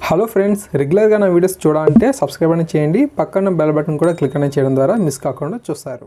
hello friends రెగ్యులర్గా నా videos చూడాలంటే సబ్స్క్రైబ్ అని చేయండి పక్కన బెల్ బటన్ కూడా క్లిక్ అనేది చేయడం ద్వారా మిస్ కాకుండా చూస్తారు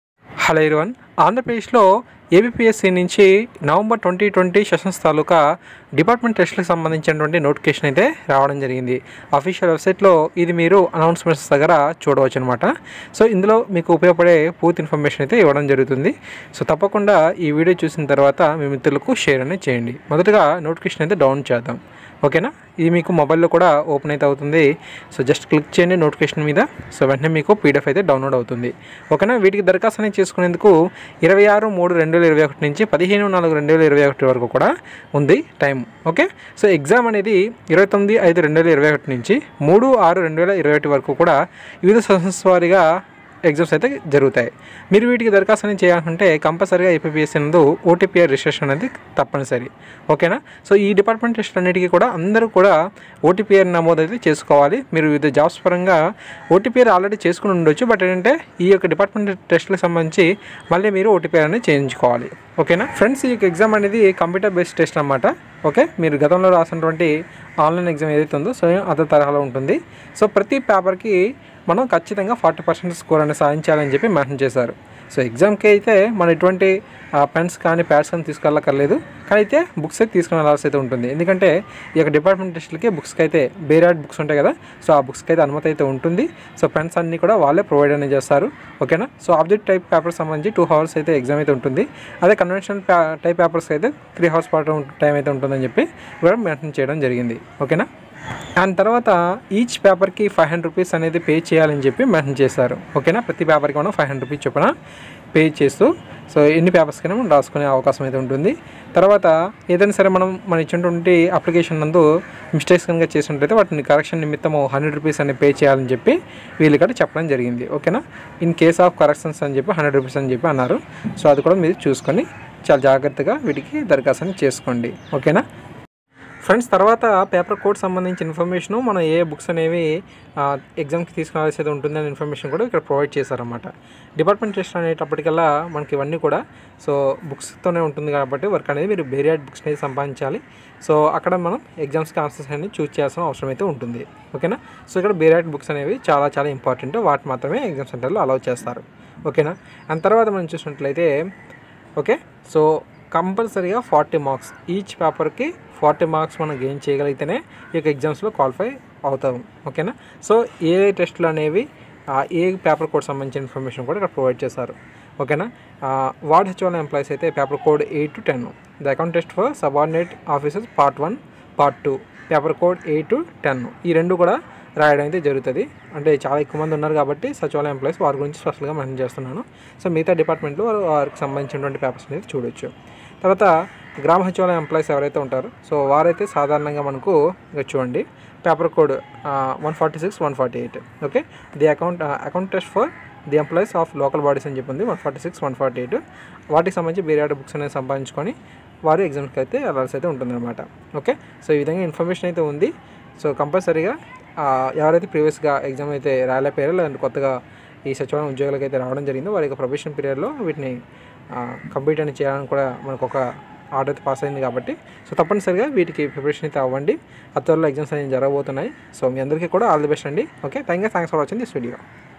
హలో ఇరువన్ ఆంధ్రప్రదేశ్లో ఏబిపిఎస్సి నుంచి November twenty twenty sessions taluka department టెస్ట్లకు సంబంధించినటువంటి నోటిఫికేషన్ అయితే రావడం జరిగింది అఫీషియల్ వెబ్సైట్లో ఇది మీరు అనౌన్స్మెంట్స్ దగ్గర చూడవచ్చు అనమాట సో ఇందులో మీకు ఉపయోగపడే పూర్తి ఇన్ఫర్మేషన్ అయితే ఇవ్వడం జరుగుతుంది సో తప్పకుండా ఈ వీడియో చూసిన తర్వాత మీ మిత్రులకు షేర్ అనేది చేయండి మొదటగా నోటిఫికేషన్ అయితే డౌన్ చేద్దాం ఓకేనా ఇది మీకు మొబైల్లో కూడా ఓపెన్ అయితే అవుతుంది సో జస్ట్ క్లిక్ చేయండి నోటిఫికేషన్ మీద సో వెంటనే మీకు పీడిఎఫ్ అయితే డౌన్లోడ్ అవుతుంది ఓకేనా వీటికి దరఖాస్తు అనేది చేసుకునేందుకు ఇరవై ఆరు మూడు రెండు వేల ఇరవై ఒకటి నుంచి పదిహేను నాలుగు రెండు వేల ఇరవై ఒకటి వరకు కూడా ఉంది టైం ఓకే సో ఎగ్జామ్ అనేది ఇరవై తొమ్మిది ఐదు రెండు వేల ఇరవై ఒకటి నుంచి మూడు ఆరు రెండు వేల ఇరవై ఒకటి వరకు కూడా వివిధ సెషన్స్ వారీగా ఎగ్జామ్స్ అయితే జరుగుతాయి మీరు వీటికి దరఖాస్తు అనేది చేయాలంటే కంపల్సరీగా ఏపీఎస్సీ నందు ఓటీపీఆర్ రిజిస్ట్రేషన్ అనేది తప్పనిసరి ఓకేనా సో ఈ డిపార్ట్మెంట్ టెస్ట్ అన్నిటికీ కూడా అందరూ కూడా ఓటీపీఆర్ నమోదు అయితే చేసుకోవాలి మీరు వివిధ జాబ్స్ పరంగా ఓటీపీఆర్ ఆల్రెడీ చేసుకుని ఉండొచ్చు బట్ ఏంటంటే ఈ యొక్క డిపార్ట్మెంట్ టెస్ట్లకు సంబంధించి మళ్ళీ మీరు ఓటీపీఆర్ అనేది చేయించుకోవాలి ఓకేనా ఫ్రెండ్స్ ఈ యొక్క ఎగ్జామ్ అనేది కంప్యూటర్ బేస్డ్ టెస్ట్ అనమాట ఓకే మీరు గతంలో రాసినటువంటి ఆన్లైన్ ఎగ్జామ్ ఏదైతే ఉందో సో అదే తరహాలో ఉంటుంది సో ప్రతి పేపర్కి మనం ఖచ్చితంగా ఫార్టీ పర్సెంట్ స్కోర్ అనేది సాధించాలని చెప్పి మెన్షన్ చేశారు సో ఎగ్జామ్కి అయితే మన ఎటువంటి పెన్స్ కానీ ప్యాడ్స్ కానీ తీసుకెళ్ళక్కర్లేదు కానీ అయితే బుక్స్ అయితే తీసుకుని వెళ్ళాల్సి అయితే ఉంటుంది ఎందుకంటే ఈ యొక్క డిపార్ట్మెంట్ టెస్ట్లకి బుక్స్కి అయితే బేరాడ్ బుక్స్ ఉంటాయి కదా సో ఆ బుక్స్కి అయితే అనుమతి అయితే ఉంటుంది సో పెన్స్ అన్నీ కూడా వాళ్ళే ప్రొవైడ్ అనేది చేస్తారు ఓకేనా సో ఆబ్జెక్ట్ టైప్ పేపర్ సంబంధించి టూ అవర్స్ అయితే ఎగ్జామ్ అయితే ఉంటుంది అదే కన్వెన్షనల్ టైప్ పేపర్స్కి అయితే త్రీ అవర్స్ పాటు టైం అయితే ఉంటుందని చెప్పి కూడా మెన్షన్ చేయడం జరిగింది ఓకేనా దాని తర్వాత ఈచ్ పేపర్కి ఫైవ్ హండ్రెడ్ రూపీస్ అనేది పే చేయాలని చెప్పి మెన్షన్ చేశారు ఓకేనా ప్రతి పేపర్కి మనం ఫైవ్ హండ్రెడ్ రూపీస్ చొప్పున పే చేస్తూ సో ఎన్ని పేపర్స్కైనా మనం రాసుకునే అవకాశం అయితే ఉంటుంది తర్వాత ఏదైనా సరే మనం మన ఇచ్చినటువంటి అప్లికేషన్ నందు మిస్టేక్స్ కనుక చేసినట్లయితే వాటిని కరెక్షన్ నిమిత్తము హండ్రెడ్ రూపీస్ అనేది పే చేయాలని చెప్పి వీళ్ళు ఇక్కడ చెప్పడం జరిగింది ఓకేనా ఇన్ కేస్ ఆఫ్ కరెక్షన్స్ అని చెప్పి హండ్రెడ్ రూపీస్ అని చెప్పి అన్నారు సో అది కూడా మీరు చూసుకొని చాలా జాగ్రత్తగా వీటికి దరఖాస్తు చేసుకోండి ఓకేనా ఫ్రెండ్స్ తర్వాత పేపర్ కోడ్ సంబంధించిన ఇన్ఫర్మేషన్ మనం ఏ బుక్స్ అనేవి ఎగ్జామ్కి తీసుకురావాల్సి అయితే ఉంటుంది అనే ఇన్ఫర్మేషన్ కూడా ఇక్కడ ప్రొవైడ్ చేశారన్నమాట డిపార్ట్మెంట్ టెస్ట్ అనేటప్పటికల్లా మనకి ఇవన్నీ కూడా సో బుక్స్తోనే ఉంటుంది కాబట్టి వర్క్ అనేది మీరు బేరియడ్ బుక్స్ అనేది సంపాదించాలి సో అక్కడ మనం ఎగ్జామ్స్కి ఆన్సర్స్ అనేది చూస్ చేయాల్సిన అవసరం అయితే ఉంటుంది ఓకేనా సో ఇక్కడ బేరియడ్ బుక్స్ అనేవి చాలా చాలా ఇంపార్టెంట్ వాటి మాత్రమే ఎగ్జామ్ సెంటర్లో అలౌ చేస్తారు ఓకేనా అండ్ తర్వాత మనం చూసినట్లయితే ఓకే సో కంపల్సరీగా ఫార్టీ మార్క్స్ ఈచ్ పేపర్కి ఫార్టీ మార్క్స్ మనం గెయిన్ చేయగలిగితేనే ఈ యొక్క ఎగ్జామ్స్లో క్వాలిఫై అవుతాం ఓకేనా సో ఏ టెస్టులు అనేవి ఏ పేపర్ కోడ్ సంబంధించిన ఇన్ఫర్మేషన్ కూడా ఇక్కడ ప్రొవైడ్ చేశారు ఓకేనా వార్డ్ హెచ్ఓఎల్ ఎంప్లాయీస్ అయితే paper code eight two ten the account test for subordinate officers part one part two paper code eight two ten ఈ రెండు కూడా రాయడం అయితే జరుగుతుంది అంటే చాలా ఎక్కువ మంది ఉన్నారు కాబట్టి సచివాలయ ఎంప్లాయీస్ వారి గురించి స్పెషల్గా మెన్షన్ చేస్తున్నాను సో మిగతా డిపార్ట్మెంట్లో వారు వారికి సంబంధించినటువంటి పేపర్స్ అనేది చూడొచ్చు తర్వాత గ్రామ సచివాలయ ఎంప్లాయీస్ ఎవరైతే ఉంటారో సో వారైతే సాధారణంగా మనకు ఇక చూడండి paper code one forty six one forty eight okay the account account test for the employees of local bodies అని చెప్పింది one forty six one forty eight వాటికి సంబంధించి బీరియడ్ బుక్స్ అనేది సంపాదించుకొని వారు ఎగ్జామ్స్కి అయితే వెళ్ళాల్సి అయితే ఉంటుందన్నమాట ఓకే సో ఈ విధంగా ఇన్ఫర్మేషన్ అయితే ఉంది సో కంపల్సరీగా ఎవరైతే ప్రీవియస్గా ఎగ్జామ్ అయితే రాలేకపోయారో లేదంటే కొత్తగా ఈ సచివాలయం ఉద్యోగులకు అయితే రావడం జరిగిందో వారి యొక్క ప్రొఫెషన్ పీరియడ్లో వీటిని కంప్లీట్ అని చేయాలని కూడా మనకు ఒక ఆర్డర్ అయితే పాస్ అయింది కాబట్టి సో తప్పనిసరిగా వీటికి ప్రిపరేషన్ అయితే అవ్వండి ఆ త్వరలో ఎగ్జామ్స్ అనేవి జరగబోతున్నాయి సో మీ అందరికీ కూడా ఆల్ ది బెస్ట్ అండి okay thank you thanks for watching this video